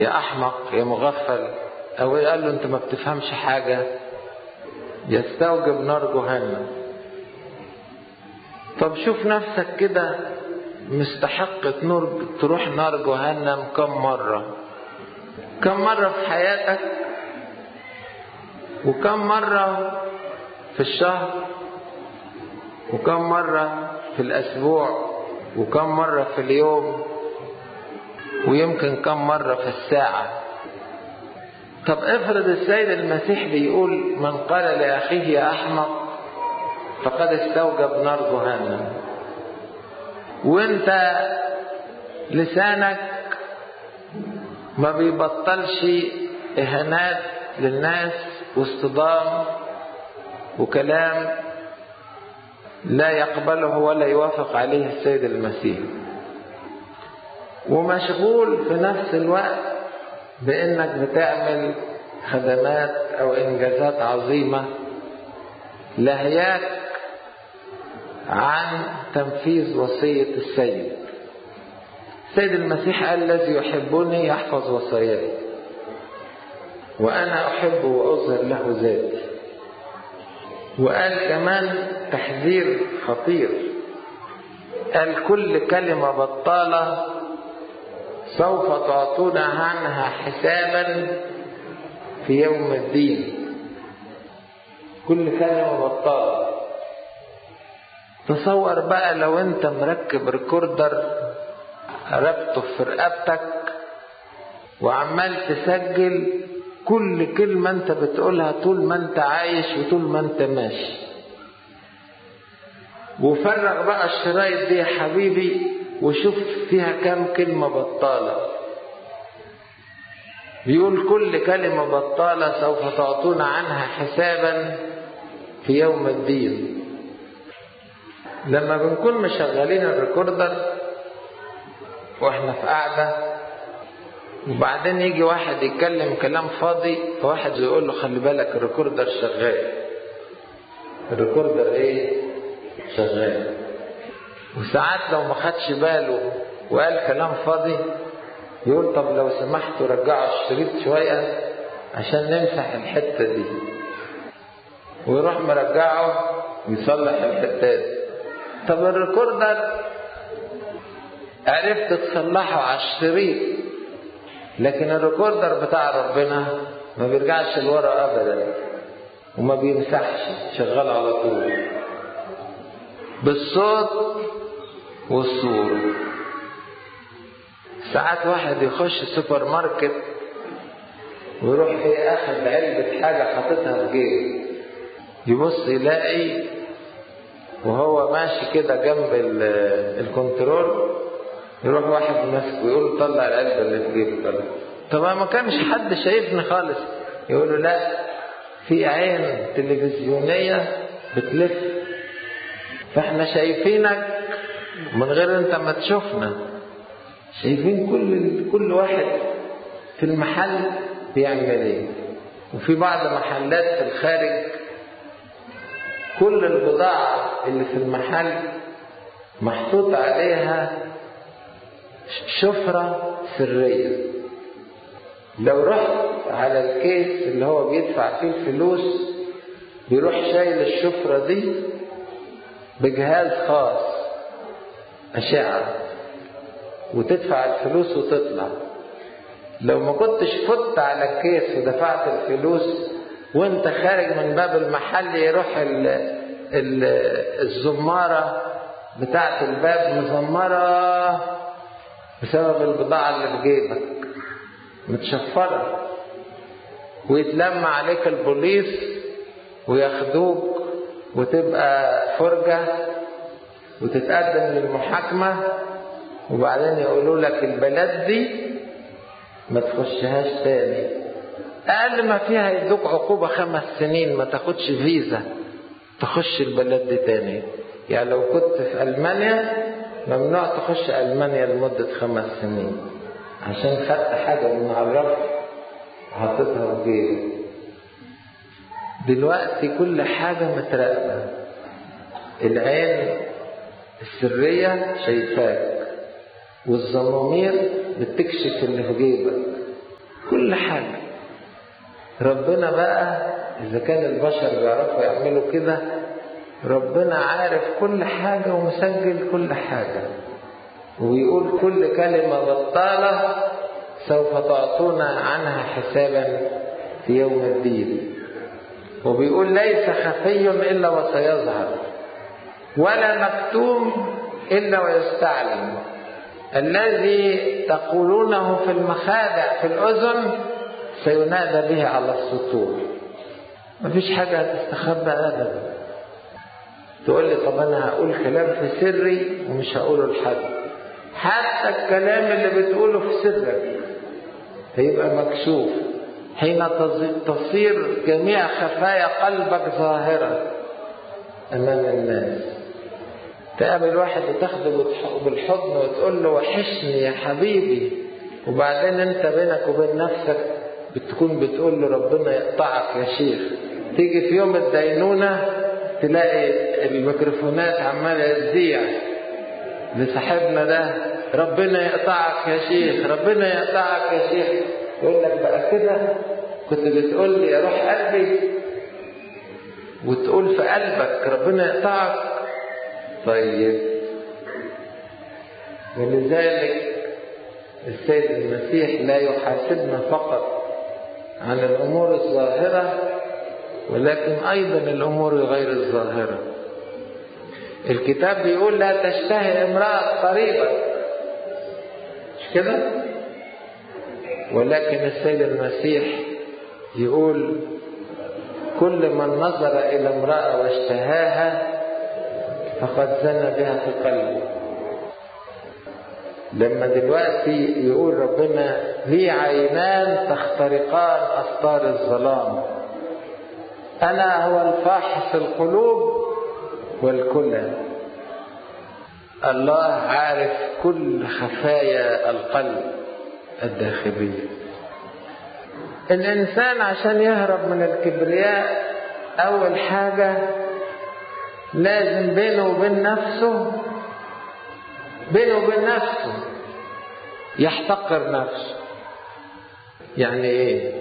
يا احمق يا مغفل او قال له انت ما بتفهمش حاجة يستوجب نار جهنم طب شوف نفسك كده مستحق نور تروح نار جهنم كم مرة كم مرة في حياتك وكم مرة في الشهر وكم مرة في الأسبوع وكم مرة في اليوم ويمكن كم مرة في الساعة طب افرض السيد المسيح بيقول من قال لأخيه يا أحمق فقد استوجب نار جهنم وانت لسانك ما بيبطلش اهانات للناس واصطدام وكلام لا يقبله ولا يوافق عليه السيد المسيح ومشغول في نفس الوقت بانك بتعمل خدمات او انجازات عظيمه لهياك عن تنفيذ وصيه السيد السيد المسيح قال الذي يحبني يحفظ وصاياي وانا احبه واظهر له ذاتي وقال كمان تحذير خطير قال كل كلمه بطاله سوف تعطون عنها حسابا في يوم الدين كل كلمة بطالة تصور بقى لو انت مركب ريكوردر ربطه في رقبتك وعمال تسجل كل كلمة انت بتقولها طول ما انت عايش وطول ما انت ماشي وفرغ بقى الشرايط دي يا حبيبي وشوف فيها كام كلمة بطالة بيقول كل كلمة بطالة سوف تعطون عنها حسابا في يوم الدين لما بنكون مشغلين الريكوردر واحنا في قاعدة وبعدين يجي واحد يتكلم كلام فاضي فواحد يقول له خلي بالك الريكوردر شغال الريكوردر ايه شغال وساعات لو ما خدش باله وقال كلام فاضي يقول طب لو سمحتوا رجعوا الشريط شوية عشان نمسح الحتة دي ويروح مرجعه ويصلح الحتات طب الريكوردر عرفت تصلحه على الشريط لكن الريكوردر بتاع ربنا ما بيرجعش لورا ابدا وما بيمسحش شغال على طول بالصوت والصورة ساعات واحد يخش سوبر ماركت ويروح ايه اخد علبة حاجة حاططها في جيبه يبص يلاقي وهو ماشي كده جنب الكنترول يروح واحد ماسكه ويقول له طلع العلبة اللي في جيبك طلع طب ما كانش حد شايفني خالص يقول له لا في عين تلفزيونية بتلف فاحنا شايفينك من غير انت ما تشوفنا شايفين كل كل واحد في المحل بيعمل ايه وفي بعض محلات في الخارج كل البضاعة اللي في المحل محطوط عليها شفرة سرية لو رحت على الكيس اللي هو بيدفع فيه الفلوس بيروح شايل الشفرة دي بجهاز خاص أشعة وتدفع الفلوس وتطلع لو ما كنتش فت على الكيس ودفعت الفلوس وانت خارج من باب المحل يروح ال ال الزمارة بتاعت الباب مزمرة بسبب البضاعة اللي في جيبك متشفرة ويتلم عليك البوليس وياخدوك وتبقى فرجة وتتقدم للمحاكمة وبعدين يقولوا لك البلد دي ما تخشهاش تاني أقل ما فيها يدوك عقوبة خمس سنين ما تاخدش فيزا تخش البلد دي تاني يعني لو كنت في ألمانيا ممنوع تخش ألمانيا لمدة خمس سنين عشان خدت حاجة من على الرف حطيتها في جيبك دلوقتي كل حاجة متراقبة العين السرية شايفاك والزمامير بتكشف اللي في جيبك كل حاجة ربنا بقى إذا كان البشر بيعرفوا يعملوا كده ربنا عارف كل حاجة ومسجل كل حاجة ويقول كل كلمة بطالة سوف تعطونا عنها حسابا في يوم الدين وبيقول ليس خفي إلا وسيظهر ولا مكتوم إلا ويستعلم الذي تقولونه في المخادع في الأذن سينادى به على السطور مفيش حاجة هتستخبى أبدا تقول لي طب أنا هقول كلام في سري ومش هقوله لحد حتى الكلام اللي بتقوله في سرك هيبقى مكشوف حين تصير جميع خفايا قلبك ظاهرة أمام الناس تقابل واحد وتاخده بالحضن وتقول له وحشني يا حبيبي وبعدين انت بينك وبين نفسك بتكون بتقول له ربنا يقطعك يا شيخ تيجي في يوم الدينونة تلاقي الميكروفونات عمالة تذيع لصاحبنا ده ربنا يقطعك يا شيخ ربنا يقطعك يا شيخ يقول لك بقى كده كنت بتقول لي يا روح قلبي وتقول في قلبك ربنا يقطعك طيب ولذلك السيد المسيح لا يحاسبنا فقط عن الامور الظاهره ولكن ايضا الامور غير الظاهره الكتاب بيقول لا تشتهي امراه قريبك مش كده ولكن السيد المسيح يقول كل من نظر الى امراه واشتهاها فقد زنى بها في قلبه لما دلوقتي يقول ربنا لي عينان تخترقان أستار الظلام أنا هو الفاحص القلوب والكلى الله عارف كل خفايا القلب الداخلية الإنسان عشان يهرب من الكبرياء أول حاجة لازم بينه وبين نفسه بينه وبين نفسه يحتقر نفسه يعني ايه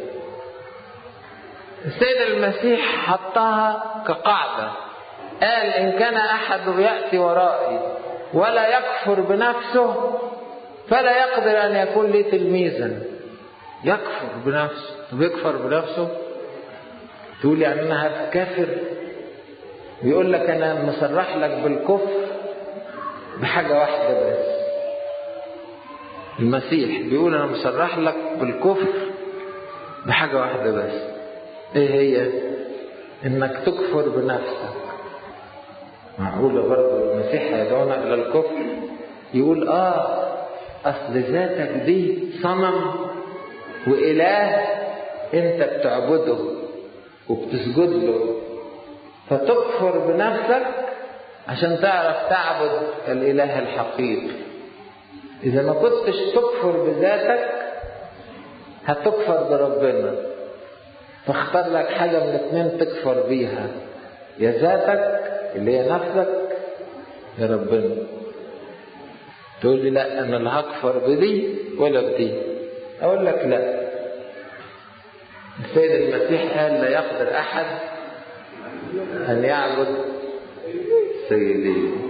السيد المسيح حطها كقاعدة قال إن كان أحد يأتي ورائي ولا يكفر بنفسه فلا يقدر أن يكون لي تلميذا يكفر بنفسه طب يكفر بنفسه تقول يعني أنا هتكافر بيقول لك أنا مصرح لك بالكفر بحاجة واحدة بس المسيح بيقول أنا مصرح لك بالكفر بحاجة واحدة بس إيه هي؟ إنك تكفر بنفسك معقولة برضه المسيح هيدعونا إلى الكفر يقول آه أصل ذاتك دي صنم وإله أنت بتعبده وبتسجد له فتكفر بنفسك عشان تعرف تعبد الإله الحقيقي إذا ما كنتش تكفر بذاتك هتكفر بربنا فاختار لك حاجة من اتنين تكفر بيها يا ذاتك اللي هي نفسك يا ربنا تقول لي لا أنا لا هكفر بدي ولا بدي أقول لك لا السيد المسيح قال لا يقدر أحد أن يعبد سيدي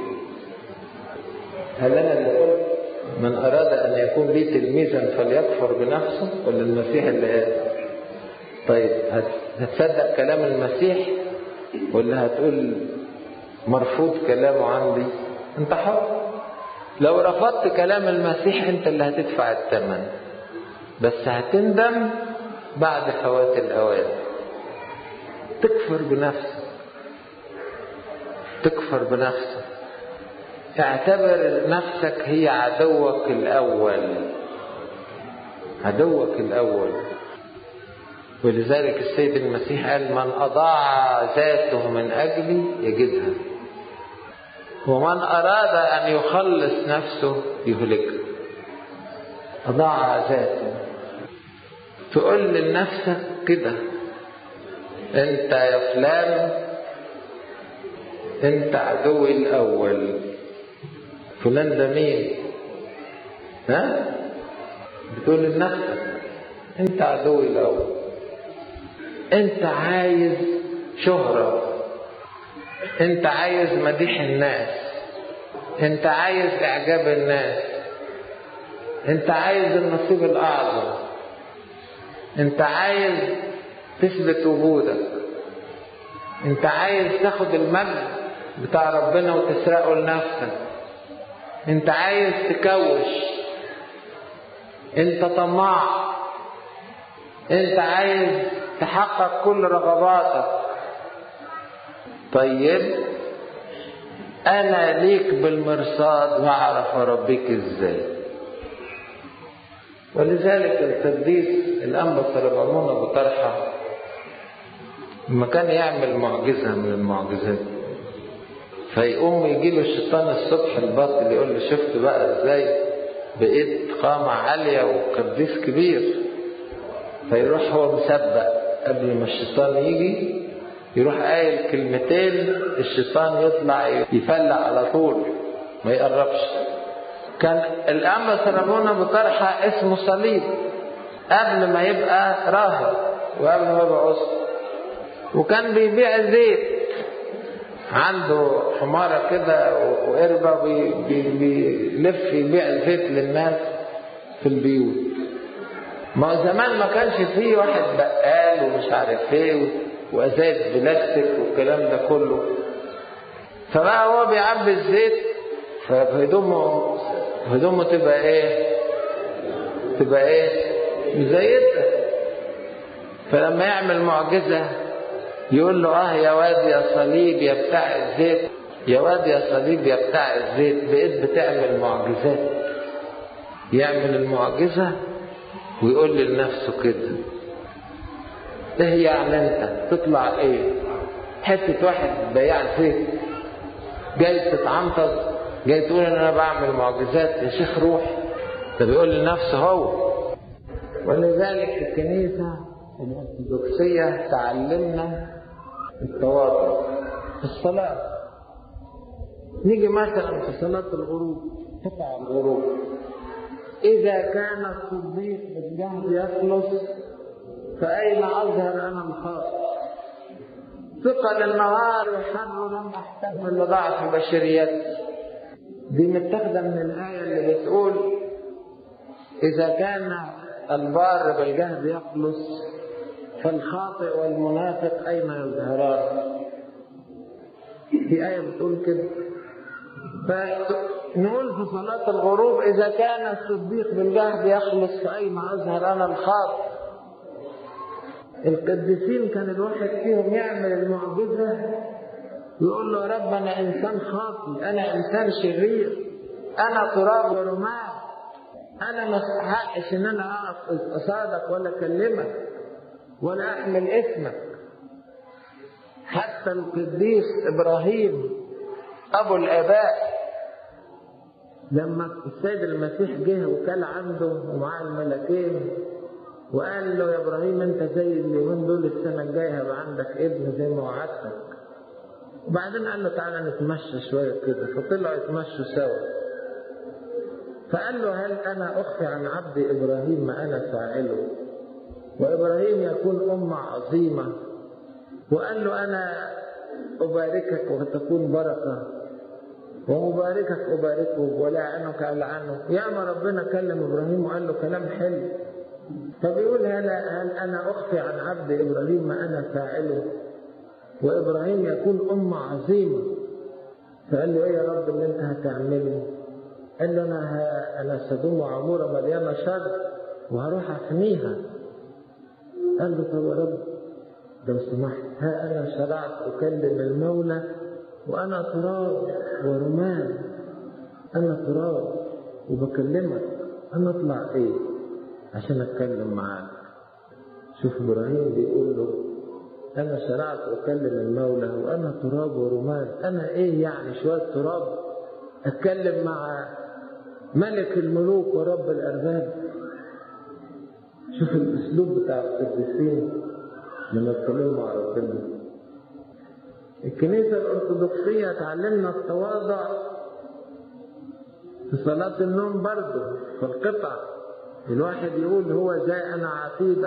هل أنا اللي قلت من أراد أن يكون لي تلميذا فليكفر بنفسه ولا المسيح اللي قال طيب هتصدق كلام المسيح ولا هتقول مرفوض كلامه عندي انت حر لو رفضت كلام المسيح انت اللي هتدفع الثمن بس هتندم بعد فوات الاوان تكفر بنفسك تكفر بنفسك اعتبر نفسك هي عدوك الاول عدوك الاول ولذلك السيد المسيح قال من اضاع ذاته من اجلي يجدها ومن اراد ان يخلص نفسه يهلكها اضاع ذاته تقول لنفسك كده انت يا فلان انت عدوي الاول فلان ده مين ها بتقول لنفسك انت عدوي الاول انت عايز شهرة انت عايز مديح الناس انت عايز اعجاب الناس انت عايز النصيب الاعظم انت عايز تثبت وجودك انت عايز تاخد المجد بتاع ربنا وتسرقه لنفسك انت عايز تكوش انت طماع انت عايز تحقق كل رغباتك طيب انا ليك بالمرصاد واعرف اربيك ازاي ولذلك القديس الانبا سليمان ابو طرحه لما كان يعمل معجزه من المعجزات فيقوم يجي له الشيطان الصبح الباطل يقول له شفت بقى ازاي بقيت قامة عالية وقديس كبير فيروح هو مسبق قبل ما الشيطان يجي يروح قايل كلمتين الشيطان يطلع يفلع على طول ما يقربش كان الأنبا سلمون بطرحة اسمه صليب قبل ما يبقى راهب وقبل ما يبقى أسر وكان بيبيع زيت عنده حمارة كده وقربة بيلف يبيع زيت للناس في البيوت ما زمان ما كانش فيه واحد بقال ومش عارف ايه وازايز بلاستيك والكلام ده كله فبقى هو بيعبي الزيت فهدومه هدومه تبقى ايه تبقى ايه مزيتة فلما يعمل معجزة يقول له اه يا واد يا صليب يا بتاع الزيت يا واد يا صليب يا بتاع الزيت بقيت بتعمل معجزات يعمل المعجزة ويقول لنفسه كده ايه يعني انت تطلع ايه حتة واحد بياع زيت جاي تتعنطز جاي تقول ان انا بعمل معجزات يا شيخ روح ده بيقول لنفسه هو ولذلك الكنيسة الأرثوذكسية تعلمنا التواضع في الصلاة نيجي مثلا في صلاة الغروب قطع الغروب إذا كان الصديق بالجهد يخلص فأين أظهر أنا الخاص ثقل النهار وحر لم أحتمل لضعف بشريتي دي متاخدة من الآية اللي بتقول إذا كان البار بالجهد يخلص فالخاطئ والمنافق أين يظهران في آية بتقول كده فنقول في صلاة الغروب إذا كان الصديق بالجهد يخلص فأين أظهر أنا الخاطئ القديسين كان الواحد فيهم يعمل المعجزة يقول له رب أنا إنسان خاطئ أنا إنسان شرير أنا تراب ورماد أنا ما استحقش إن أنا أقف قصادك ولا أكلمك ولا أحمل اسمك حتى القديس إبراهيم أبو الآباء لما السيد المسيح جه وكان عنده ومعاه الملكين وقال له يا ابراهيم انت زي اليومين دول السنه الجايه هيبقى عندك ابن زي ما وعدتك وبعدين قال له تعالى نتمشى شويه كده فطلعوا يتمشوا سوا فقال له هل انا اخفي عن عبدي ابراهيم ما انا فاعله وابراهيم يكون امه عظيمه وقال له انا اباركك وتكون بركه ومباركك أباركه ولاعنك ألعنه ياما ربنا كلم إبراهيم وقال له كلام حلو فبيقول هل, هل أنا أخفي عن عبد إبراهيم ما أنا فاعله وإبراهيم يكون أمة عظيمة فقال له إيه يا رب اللي أنت هتعمله قال له أنا ه... أنا سدوم وعمورة مليانة شر وهروح أحميها قال له طب يا رب لو سمحت ها أنا شرعت أكلم المولى وأنا تراب ورماد أنا تراب وبكلمك أنا أطلع إيه عشان أتكلم معاك شوف إبراهيم بيقول له أنا شرعت أكلم المولى وأنا تراب ورماد أنا إيه يعني شوية تراب أتكلم مع ملك الملوك ورب الأرباب شوف الأسلوب بتاع القديسين لما يتكلموا مع ربنا الكنيسة الأرثوذكسية تعلمنا التواضع في صلاة النوم برضه في القطع الواحد يقول هو زي أنا عتيد